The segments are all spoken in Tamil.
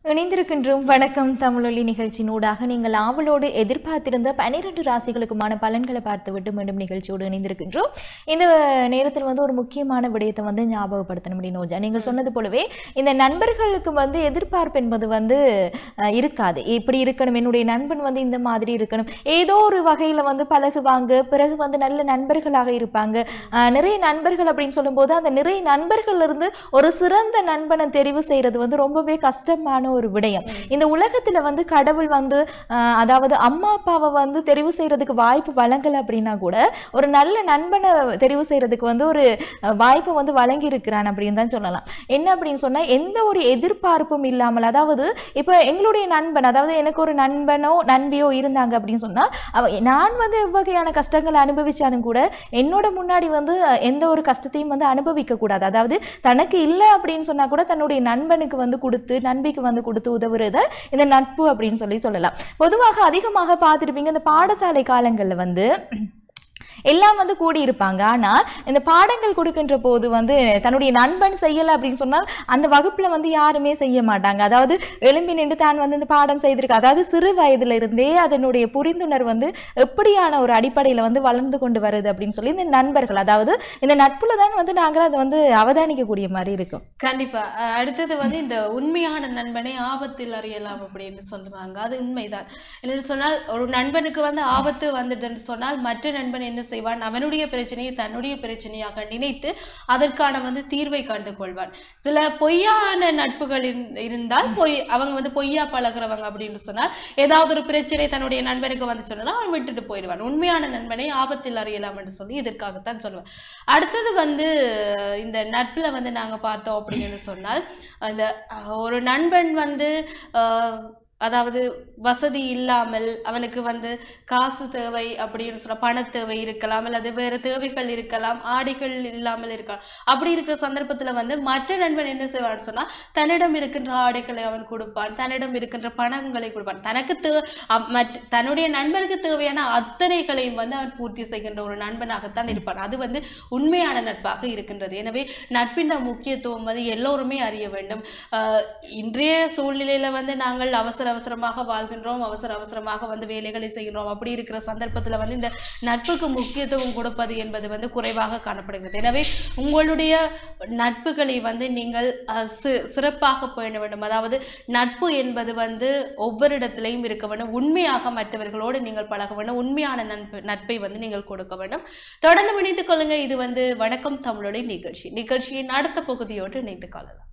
இணைந்திருக்கின்றோம் வணக்கம் தமிழொலி நிகழ்ச்சியினூடாக நீங்கள் ஆவலோடு எதிர்பார்த்திருந்த பன்னிரண்டு ராசிகளுக்குமான பலன்களை பார்த்துவிட்டு மீண்டும் நிகழ்ச்சியோடு இணைந்திருக்கின்றோம் இந்த நேரத்தில் வந்து ஒரு முக்கியமான விடயத்தை வந்து ஞாபகப்படுத்தணும் அப்படின்னு நோஜா நீங்கள் சொன்னது போலவே இந்த நண்பர்களுக்கு வந்து எதிர்பார்ப்பு என்பது வந்து அஹ், இருக்காது இப்படி இருக்கணும் என்னுடைய நண்பன் வந்து இந்த மாதிரி இருக்கணும் ஏதோ ஒரு வகையில் வந்து பழகுவாங்க பிறகு வந்து நல்ல நண்பர்களாக இருப்பாங்க அஹ், நிறைய நண்பர்கள் அப்படின்னு சொல்லும்போது அந்த நிறைய நண்பர்கள்ல இருந்து ஒரு சிறந்த நண்பனை தெரிவு செய்யறது வந்து ரொம்பவே கஷ்டமான ஒரு விடயம் இந்த உலகத்துல வந்து கடவுள் வந்து அஹ், அதாவது அம்மா அப்பாவை வந்து தெரிவு செய்யறதுக்கு வாய்ப்பு வழங்கல அப்படின்னா கூட ஒரு நல்ல நண்பனை தெரிவு செய்யறதுக்கு வந்து ஒரு அஹ், வாய்ப்பை வந்து வழங்கி இருக்கிறான் அப்படின்னு தான் சொல்லலாம் என்ன அப்படின்னு சொன்னா எந்த ஒரு எதிர்பார்ப்பும் இல்லாமல் அதாவது இப்போ எங்களுடைய நண்பன் அதாவது எனக்கு ஒரு நண்பனோ நண்பியோ இருந்தாங்க அப்படின்னு சொன்னா அவ நான் வந்து எவ்வகையான கஷ்டங்களை அனுபவிச்சாலும் கூட என்னோட முன்னாடி வந்து அஹ், எந்த ஒரு கஷ்டத்தையும் வந்து அனுபவிக்க கூடாது அதாவது தனக்கு இல்லை அப்படின்னு சொன்னா கூட தன்னுடைய நண்பனுக்கு வந்து கொடுத்து நண்பிக்கு வந்து கொடுத்து உதவுறத இந்த நட்பு அப்படின்னு சொல்லி சொல்லலாம் பொதுவாக அதிகமாக பார்த்துருப்பீங்க இந்த பாடசாலை காலங்கள்ல வந்து எல்லாம் வந்து கூடி இருப்பாங்க ஆனால் இந்த பாடங்கள் கொடுக்கின்ற போது வந்து தன்னுடைய நண்பன் செய்யலை அப்படின்னு சொன்னால் அந்த வகுப்புல வந்து யாருமே செய்ய மாட்டாங்க அதாவது எழும்பி நின்று தான் வந்து இந்த பாடம் செய்திருக்க அதாவது சிறு வயதுல இருந்தே அதனுடைய புரிந்துணர்வு வந்து எப்படியான ஒரு அடிப்படையில வந்து வளர்ந்து கொண்டு வருது அப்படின்னு சொல்லி இந்த நண்பர்கள் அதாவது இந்த நட்புல தான் வந்து நாங்கள் அதை வந்து அவதானிக்கக்கூடிய மாதிரி இருக்கும் கண்டிப்பா அஹ் அடுத்தது வந்து இந்த உண்மையான நண்பனை ஆபத்தில் அறியலாம் அப்படின்னு சொல்லுவாங்க அது உண்மைதான் என்னன்னு சொன்னால் ஒரு நண்பனுக்கு வந்து ஆபத்து வந்துடுதுன்னு சொன்னால் மற்ற நண்பன் என்ன செய்வான் அவனுடைய பிரச்சனையை தன்னுடைய பிரச்சனையாக நினைத்து அதற்கான வந்து தீர்வை கண்டு கொள்வான் சில பொய்யான நட்புகள் இருந்- இருந்தால் பொய் அவங்க வந்து பொய்யா பழகுறவங்க அப்படின்னு சொன்னால் ஏதாவது ஒரு பிரச்சனை தன்னுடைய நண்பனுக்கு வந்து சொன்னா அவன் விட்டுட்டு போயிடுவான் உண்மையான நண்பனை ஆபத்தில் அறியலாம் என்று சொல்லி இதற்காகத்தான் சொல்லுவேன் அடுத்தது வந்து இந்த நட்புல வந்து நாங்க பார்த்தோம் அப்படின்னு சொன்னால் இந்த அஹ், ஒரு நண்பன் வந்து அஹ், அதாவது வசதி இல்லாமல் அவனுக்கு வந்து காசு தேவை அப்படின்னு சொல்ல பண தேவை இருக்கலாம் அல்லது வேற தேவைகள் இருக்கலாம் ஆடைகள் இல்லாமல் இருக்கலாம் அப்படி இருக்கிற சந்தர்ப்பத்துல வந்து மற்ற நண்பன் என்ன செய்வான்னு சொன்னா தன்னிடம் இருக்கின்ற ஆடைகளை அவன் கொடுப்பான் தன்னிடம் இருக்கின்ற பணங்களை கொடுப்பான் தனக்கு தே அம்- மற்ற தன்னுடைய நண்பனுக்கு தேவையான அத்தனைகளையும் வந்து அவன் பூர்த்தி செய்கின்ற ஒரு நண்பனாகத்தான் இருப்பான் அது வந்து உண்மையான நட்பாக இருக்கின்றது எனவே நட்பின் முக்கியத்துவம் வந்து எல்லோருமே அறிய வேண்டும் ஆஹ் இன்றைய சூழ்நிலையில வந்து நாங்கள் அவசர அவசரமாக வாழ்கின்றோம் அவசர அவசரமாக வந்து வேலைகளை செய்கின்றோம் அப்படி இருக்கிற சந்தர்ப்பத்துல வந்து இந்த நட்புக்கு முக்கியத்துவம் கொடுப்பது என்பது வந்து குறைவாக காணப்படுகிறது எனவே உங்களுடைய நட்புகளை வந்து நீங்கள் ஆஹ் சி- சிறப்பாக பேண வேண்டும் அதாவது நட்பு என்பது வந்து ஒவ்வொரு இடத்திலையும் இருக்க வேண்டும் உண்மையாக மற்றவர்களோடு நீங்கள் பழக வேண்டும் உண்மையான நட்பு நட்பை வந்து நீங்கள் கொடுக்க வேண்டும் தொடர்ந்து இணைத்துக் கொள்ளுங்க இது வந்து வணக்கம் தமிழொலி நிகழ்ச்சி நிகழ்ச்சியின் அடுத்த பகுதியோடு இணைத்துக் கொள்ளலாம்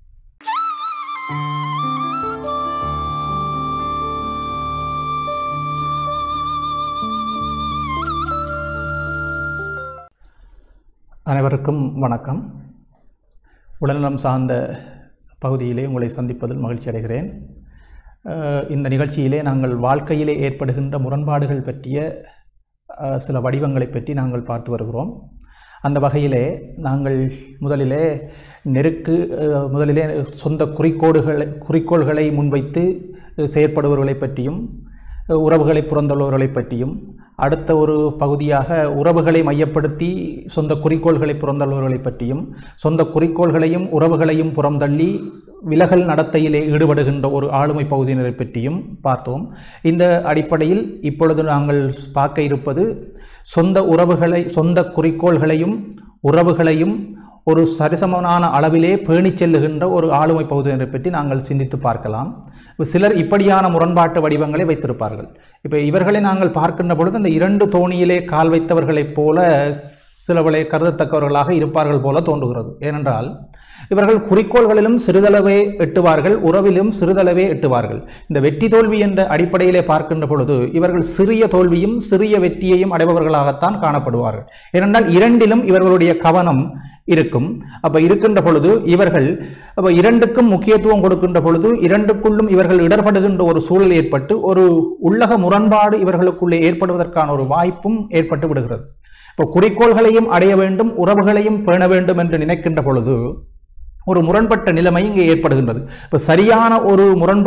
அனைவருக்கும் வணக்கம் உடல்நலம் சார்ந்த பகுதியிலே உங்களை சந்திப்பதில் மகிழ்ச்சி அடைகிறேன் அஹ் இந்த நிகழ்ச்சியிலே நாங்கள் வாழ்க்கையிலே ஏற்படுகின்ற முரண்பாடுகள் பற்றிய அஹ், சில வடிவங்களை பற்றி நாங்கள் பார்த்து வருகிறோம் அந்த வகையிலே நாங்கள் முதலிலே நெருக்கு அஹ், முதலிலே சொந்த குறிக்கோடுகளை குறிக்கோள்களை முன்வைத்து அஹ், செயற்படுபவர்களை பற்றியும் அஹ், உறவுகளை புறந்தள்ளவர்களை பற்றியும் அடுத்த ஒரு பகுதியாக உறவுகளை மையப்படுத்தி சொந்த குறிக்கோள்களை புறந்தள்ளவர்களை பற்றியும் சொந்த குறிக்கோள்களையும் உறவுகளையும் புறந்தள்ளி விலகல் நடத்தையிலே ஈடுபடுகின்ற ஒரு ஆளுமை பகுதியினரை பற்றியும் பார்த்தோம் இந்த அடிப்படையில் இப்பொழுது நாங்கள் பார்க்க இருப்பது சொந்த உறவுகளை சொந்த குறிக்கோள்களையும் உறவுகளையும் ஒரு சரிசமனான அளவிலே பேணிச் செல்லுகின்ற ஒரு ஆளுமை பகுதியினரை பற்றி நாங்கள் சிந்தித்து பார்க்கலாம் சிலர் இப்படியான முரண்பாட்டு வடிவங்களை வைத்திருப்பார்கள் இப்போ இவர்களை நாங்கள் பார்க்கின்ற பொழுது அந்த இரண்டு தோணியிலே கால் வைத்தவர்களைப் போல சிலவளை கருதத்தக்கவர்களாக இருப்பார்கள் போல தோன்றுகிறது ஏனென்றால் இவர்கள் குறிக்கோள்களிலும் சிறிதளவே எட்டுவார்கள் உறவிலும் சிறிதளவே எட்டுவார்கள் இந்த வெற்றி தோல்வி என்ற அடிப்படையிலே பார்க்கின்ற பொழுது இவர்கள் சிறிய தோல்வியும் சிறிய வெற்றியையும் அடைபவர்களாகத்தான் காணப்படுவார்கள் ஏனென்றால் இரண்டிலும் இவர்களுடைய கவனம் இருக்கும் அப்ப இருக்கின்ற பொழுது இவர்கள் அப்ப இரண்டுக்கும் முக்கியத்துவம் கொடுக்கின்ற பொழுது இரண்டுக்குள்ளும் இவர்கள் இடர்படுகின்ற ஒரு சூழல் ஏற்பட்டு ஒரு உள்ளக முரண்பாடு இவர்களுக்குள்ளே ஏற்படுவதற்கான ஒரு வாய்ப்பும் ஏற்பட்டு விடுகிறது இப்போ குறிக்கோள்களையும் அடைய வேண்டும் உறவுகளையும் பேண வேண்டும் என்று நினைக்கின்ற பொழுது ஒரு முரண்பட்ட நிலைமை இங்கே ஏற்படுகின்றது இப்போ சரியான ஒரு முரண்பாட்டு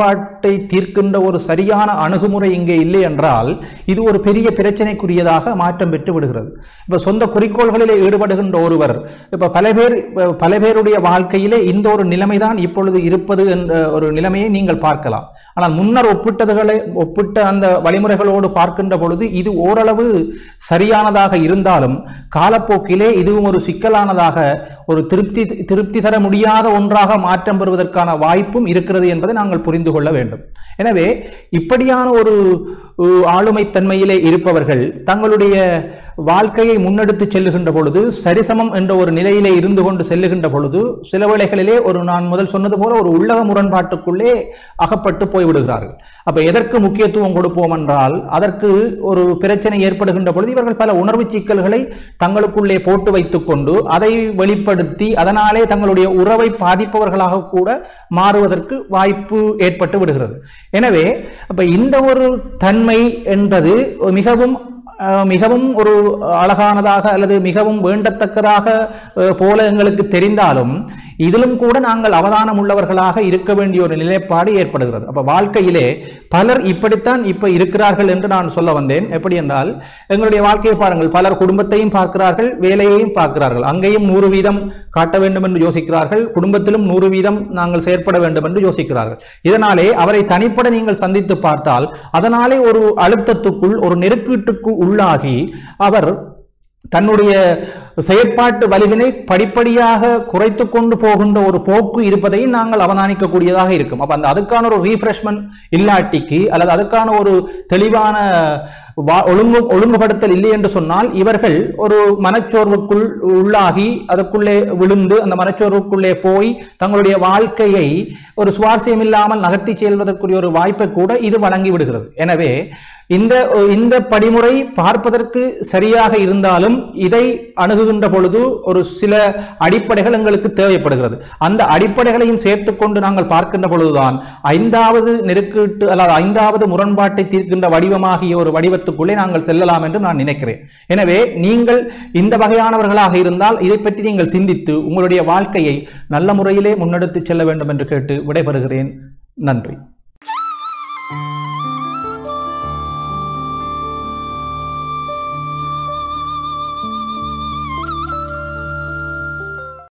முரண்பாட்டை தீர்க்கின்ற ஒரு சரியான அணுகுமுறை இங்கே இல்லை என்றால் இது ஒரு பெரிய பிரச்சனைக்குரியதாக மாற்றம் பெற்று விடுகிறது இப்ப சொந்த குறிக்கோள்களிலே ஈடுபடுகின்ற ஒருவர் இப்ப பல பேர் இப்ப பல பேருடைய வாழ்க்கையிலே இந்த ஒரு நிலைமைதான் இப்பொழுது இருப்பது என்ற ஒரு நிலைமையை நீங்கள் பார்க்கலாம் ஆனால் முன்னர் ஒப்பிட்டதுகளை ஒப்பிட்ட அந்த வழிமுறைகளோடு பார்க்கின்ற பொழுது இது ஓரளவு சரியானதாக இருந்தாலும் காலப்போக்கிலே இதுவும் ஒரு சிக்கலானதாக ஒரு திருப்தி திருப்தி தர முடியாத ஒன்றாக மாற்றம் பெறுவதற்கான வாய்ப்பும் இருக்கிறது என்பதை நாங்கள் புரிந்து கொள்ள வேண்டும் எனவே இப்படியான ஒரு உ, ஆளுமைத்தன்மையிலே இருப்பவர்கள் தங்களுடைய வாழ்க்கையை முன்னெடுத்து செல்லுகின்ற பொழுது சரிசமம் என்ற ஒரு நிலையிலே இருந்து கொண்டு செல்லுகின்ற பொழுது சில வேளைகளிலே ஒரு நான் முதல் சொன்னது போல ஒரு உள்ளக முரண்பாட்டுக்குள்ளே அகப்பட்டு போய்விடுகிறார்கள் அப்ப எதற்கு முக்கியத்துவம் கொடுப்போம் என்றால் அதற்கு ஒரு பிரச்சனை ஏற்படுகின்ற பொழுது இவர்கள் பல உணர்வு சிக்கல்களை தங்களுக்குள்ளே போட்டு வைத்துக் கொண்டு அதை வெளிப்படுத்தி அதனாலே தங்களுடைய உறவை பாதிப்பவர்களாக கூட மாறுவதற்கு வாய்ப்பு ஏற்பட்டு விடுகிறது எனவே அப்ப இந்த ஒரு தன்மை என்பது மிகவும் அஹ், மிகவும் ஒரு அழகானதாக அல்லது மிகவும் வேண்டத்தக்கதாக அஹ், போல எங்களுக்கு தெரிந்தாலும் இதிலும் கூட நாங்கள் அவதானம் உள்ளவர்களாக இருக்க வேண்டிய ஒரு நிலைப்பாடு ஏற்படுகிறது அப்ப வாழ்க்கையிலே பலர் இப்படித்தான் இப்ப இருக்கிறார்கள் என்று நான் சொல்ல வந்தேன் எப்படி என்றால் எங்களுடைய வாழ்க்கையை பாருங்கள் பலர் குடும்பத்தையும் பார்க்கிறார்கள் வேலையையும் பார்க்கிறார்கள் அங்கேயும் நூறு வீதம் காட்ட வேண்டும் என்று யோசிக்கிறார்கள் குடும்பத்திலும் நூறு வீதம் நாங்கள் செயற்பட வேண்டும் என்று யோசிக்கிறார்கள் இதனாலே அவரை தனிப்பட நீங்கள் சந்தித்து பார்த்தால் அதனாலே ஒரு அழுத்தத்துக்குள் ஒரு நெருக்கீட்டுக்கு உள்ளாகி அவர் தன்னுடைய செயற்பாட்டு வலிவினை படிப்படியாக குறைத்து கொண்டு போகின்ற ஒரு போக்கு இருப்பதை நாங்கள் அவதானிக்கக்கூடியதாக இருக்கும் அப்ப அந்த அதுக்கான ஒரு ரீஃப்ரெஷ்மெண்ட் இல்லாட்டிக்கு அல்லது அதுக்கான ஒரு தெளிவான வா- ஒழுங்கு ஒழுங்குபடுத்தல் இல்லை என்று சொன்னால் இவர்கள் ஒரு மனச்சோர்வுக்குள் உள்ளாகி அதற்குள்ளே விழுந்து அந்த மனச்சோர்வுக்குள்ளே போய் தங்களுடைய வாழ்க்கையை ஒரு சுவாரஸ்யம் இல்லாமல் நகர்த்தி செல்வதற்குரிய ஒரு வாய்ப்பை கூட இது வழங்கி விடுகிறது எனவே இந்த இந்த படிமுறை பார்ப்பதற்கு சரியாக இருந்தாலும் இதை அணுகுகின்ற பொழுது ஒரு சில அடிப்படைகள் எங்களுக்கு தேவைப்படுகிறது அந்த அடிப்படைகளையும் சேர்த்துக்கொண்டு நாங்கள் பார்க்கின்ற பொழுதுதான் ஐந்தாவது நெருக்கீட்டு அல்லது ஐந்தாவது முரண்பாட்டை தீர்க்கின்ற வடிவமாகிய ஒரு வடிவத்துக்குள்ளே நாங்கள் செல்லலாம் என்று நான் நினைக்கிறேன் எனவே நீங்கள் இந்த வகையானவர்களாக இருந்தால் இதை பற்றி நீங்கள் சிந்தித்து உங்களுடைய வாழ்க்கையை நல்ல முறையிலே முன்னெடுத்துச் செல்ல வேண்டும் என்று கேட்டு விடைபெறுகிறேன் நன்றி